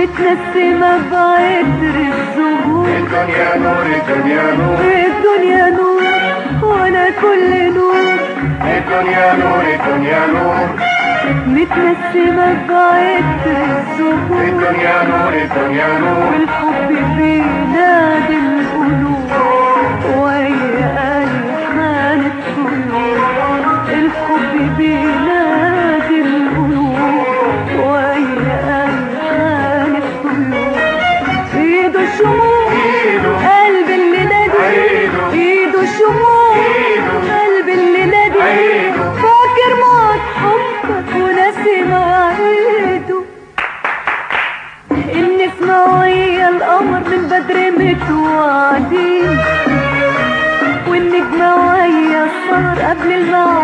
متنسمة بعطر الزهور الدنيا نور الدنيا نور الدنيا نور وانا كل نور الدنيا نور الدنيا نور متنسمة بعطر الزهور الدنيا نور الدنيا نور والحب بينادي القلوب ويا ألحان الطيور الحب بينادي القلوب ويا ألحان الطيور ايده شموع ايده قلب اللي نادي ايده ايده شموع ايده قلب اللي نادي ايده فاكر موت حبك وناسي مواعيده النسمة ويا القمر من بدر متوعدين والنجمة ويا السهر قبل المواعيد